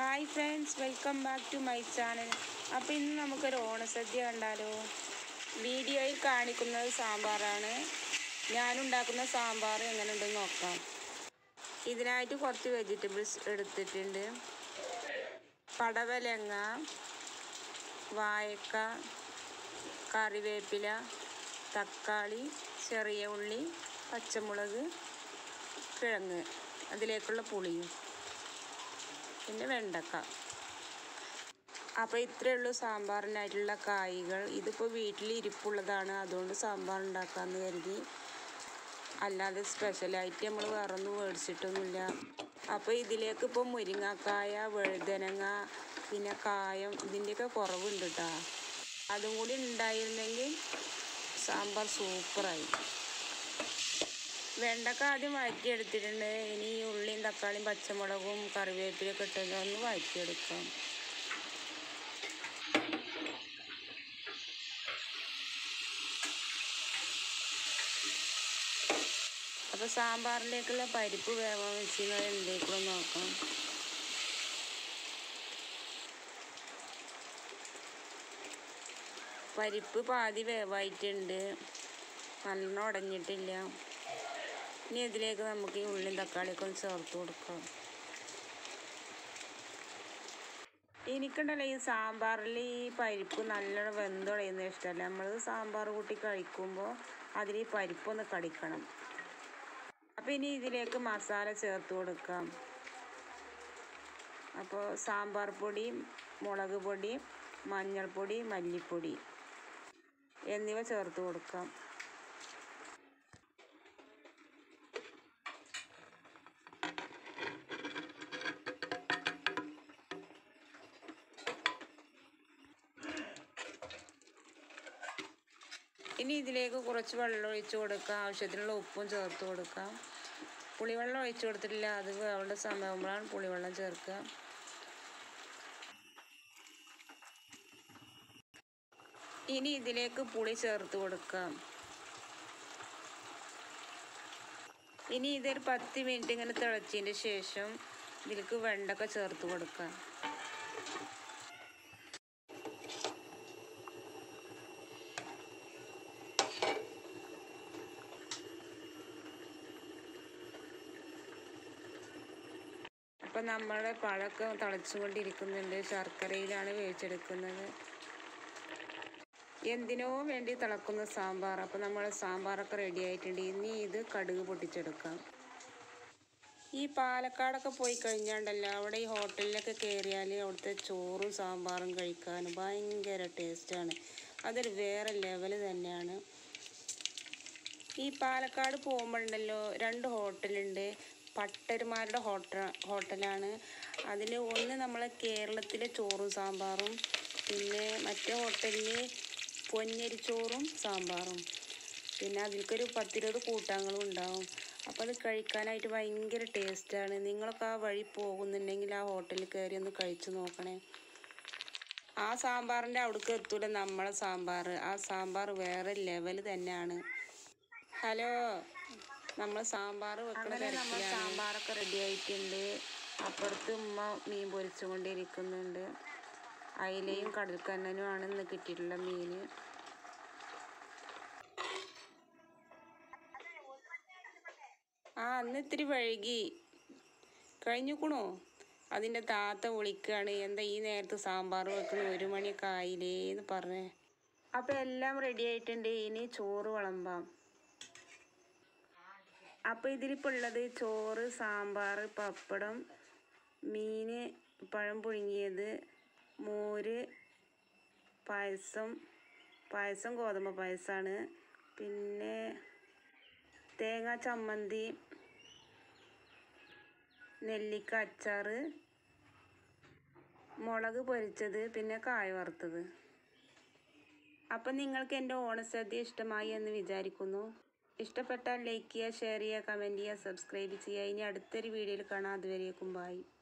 hi friends welcome back to my channel അപ്പോൾ ഇന്ന് നമുക്കൊരു ഓണസദ്യ കണ്ടാലോ വീഡിയോയിൽ കാണിക്കുന്നത് സാമ്പാറാണ് ഞാനുണ്ടാക്കുന്ന സാമ്പാർ എങ്ങനെ ഉണ്ടെന്ന് നോക്കാം ഇതിനായിട്ട് കുറച്ച് വെജിറ്റബിൾസ് എടുത്തിട്ടുണ്ട് പടവലങ്ങ വായക്ക കറിവേപ്പില തക്കാളി ചെറിയ ഉള്ളി പച്ചമുളക് കിഴങ്ങ് അതിലേക്കുള്ള പുളിയും പിന്നെ വെണ്ടക്ക അപ്പോൾ ഇത്രയേ ഉള്ളൂ സാമ്പാറിനായിട്ടുള്ള കായ്കൾ ഇതിപ്പോൾ വീട്ടിൽ ഇരിപ്പുള്ളതാണ് അതുകൊണ്ട് സാമ്പാർ ഉണ്ടാക്കാമെന്ന് കരുതി അല്ലാതെ സ്പെഷ്യലായിട്ട് നമ്മൾ വേറൊന്നും മേടിച്ചിട്ടൊന്നുമില്ല അപ്പോൾ ഇതിലേക്ക് ഇപ്പോൾ മുരിങ്ങക്കായ വഴുതനങ്ങ പിന്നെ കായം ഇതിൻ്റെയൊക്കെ കുറവുണ്ട് കേട്ടോ അതും കൂടി ഉണ്ടായിരുന്നെങ്കിൽ സാമ്പാർ സൂപ്പറായി വെണ്ടക്ക ആദ്യം വഴറ്റിയെടുത്തിട്ടുണ്ട് ഇനി ഈ ഉള്ളിയും തക്കാളിയും പച്ചമുളകും കറിവേപ്പിലൊക്കെ ഇട്ടത് ഒന്ന് വഴറ്റിയെടുക്കാം അപ്പോൾ സാമ്പാറിലേക്കുള്ള പരിപ്പ് വേവാൻ വെച്ചിരുന്നത് എന്തെങ്കിലും നോക്കാം പരിപ്പ് പാതി വേവായിട്ടുണ്ട് നല്ലോണം ഉടഞ്ഞിട്ടില്ല ഇനി ഇതിലേക്ക് നമുക്ക് ഈ ഉള്ളിയും തക്കാളിയൊക്കെ ഒന്ന് ചേർത്ത് കൊടുക്കാം എനിക്കുണ്ടല്ലോ ഈ സാമ്പാറിൽ ഈ പരിപ്പ് നല്ലോണം വെന്തുടയുന്നത് ഇഷ്ടമല്ല നമ്മൾ സാമ്പാർ കൂട്ടി കഴിക്കുമ്പോൾ അതിൽ ഈ പരിപ്പൊന്ന് കടിക്കണം അപ്പോൾ ഇനി ഇതിലേക്ക് മസാല ചേർത്ത് കൊടുക്കാം അപ്പോൾ സാമ്പാർ പൊടി മുളക് പൊടി മഞ്ഞൾപ്പൊടി മല്ലിപ്പൊടി എന്നിവ ചേർത്ത് കൊടുക്കാം ഇനി ഇതിലേക്ക് കുറച്ച് വെള്ളം ഒഴിച്ച് കൊടുക്കാം ആവശ്യത്തിനുള്ള ഉപ്പും ചേർത്ത് കൊടുക്കാം പുളിവെള്ളം ഒഴിച്ച് കൊടുത്തിട്ടില്ല അത് വേവേണ്ട സമയമാകുമ്പോഴാണ് പുളിവെള്ളം ചേർക്കുക ഇനി ഇതിലേക്ക് പുളി ചേർത്ത് കൊടുക്കാം ഇനി ഇതൊരു പത്ത് മിനിറ്റ് ഇങ്ങനെ തിളച്ചതിന് ശേഷം ഇതിലേക്ക് വെണ്ടക്ക ചേർത്ത് കൊടുക്കാം അപ്പം നമ്മുടെ പഴമൊക്കെ തിളച്ചുകൊണ്ടിരിക്കുന്നുണ്ട് ശർക്കരയിലാണ് വേവിച്ചെടുക്കുന്നത് എന്തിനോ വേണ്ടി തിളക്കുന്ന സാമ്പാർ അപ്പോൾ നമ്മൾ സാമ്പാറൊക്കെ റെഡി ആയിട്ടുണ്ട് ഇനി ഇത് കടുക് പൊട്ടിച്ചെടുക്കാം ഈ പാലക്കാടൊക്കെ പോയി കഴിഞ്ഞാണ്ടല്ലോ അവിടെ ഈ ഹോട്ടലിലൊക്കെ കയറിയാൽ അവിടുത്തെ ചോറും സാമ്പാറും കഴിക്കാൻ ഭയങ്കര ടേസ്റ്റാണ് അതൊരു വേറെ ലെവൽ തന്നെയാണ് ഈ പാലക്കാട് പോകുമ്പോഴുണ്ടല്ലോ രണ്ട് ഹോട്ടലുണ്ട് പട്ടരുമാരുടെ ഹോട്ടൽ ഹോട്ടലാണ് അതിൽ ഒന്ന് നമ്മളെ കേരളത്തിലെ ചോറും സാമ്പാറും പിന്നെ മറ്റേ ഹോട്ടലിൽ പൊന്നരിച്ചോറും സാമ്പാറും പിന്നെ അതിൽക്കൊരു പത്തിരുപത് കൂട്ടാങ്ങളും ഉണ്ടാവും അപ്പോൾ അത് കഴിക്കാനായിട്ട് ഭയങ്കര ടേസ്റ്റാണ് നിങ്ങളൊക്കെ ആ വഴി പോകുന്നുണ്ടെങ്കിൽ ആ ഹോട്ടലിൽ കയറി ഒന്ന് കഴിച്ചു നോക്കണേ ആ സാമ്പാറിൻ്റെ അവിടേക്ക് എത്തൂല നമ്മളെ സാമ്പാർ ആ സാമ്പാർ വേറെ ലെവൽ തന്നെയാണ് ഹലോ നമ്മൾ സാമ്പാർ വെക്കണ നമ്മൾ സാമ്പാറൊക്കെ റെഡി ആയിട്ടുണ്ട് അപ്പുറത്ത് ഉമ്മ മീൻ പൊരിച്ചുകൊണ്ടിരിക്കുന്നുണ്ട് അയിലയും കടൽക്കണ്ണനുമാണ് ഇന്ന് കിട്ടിയിട്ടുള്ള മീൻ ആ അന്ന് ഇത്തിരി വഴുകി കഴിഞ്ഞുക്കണോ അതിൻ്റെ താത്ത വിളിക്കുകയാണ് എന്താ ഈ നേരത്ത് സാമ്പാർ വെക്കണ ഒരു മണിയൊക്കെ ആയില്ലേ എന്ന് പറഞ്ഞേ അപ്പോൾ എല്ലാം റെഡി ആയിട്ടുണ്ട് ഇനി ചോറ് വിളമ്പാം അപ്പോൾ ഇതിലിപ്പോൾ ഉള്ളത് ചോറ് സാമ്പാർ പപ്പടം മീൻ പഴം പുഴുങ്ങിയത് മോര് പായസം പായസം ഗോതമ്പ് പായസമാണ് പിന്നെ തേങ്ങ ചമ്മന്തി നെല്ലിക്ക അച്ചാർ മുളക് പൊരിച്ചത് പിന്നെ കായ വറുത്തത് അപ്പം നിങ്ങൾക്ക് എൻ്റെ ഓണസദ്യ ഇഷ്ടമായി എന്ന് വിചാരിക്കുന്നു ഇഷ്ടപ്പെട്ടാൽ ലൈക്ക് ചെയ്യുക ഷെയർ ചെയ്യുക കമൻറ്റ് ചെയ്യുക സബ്സ്ക്രൈബ് ചെയ്യുക ഇനി അടുത്തൊരു വീഡിയോയിൽ കാണാം അതുവരേക്കും ബായി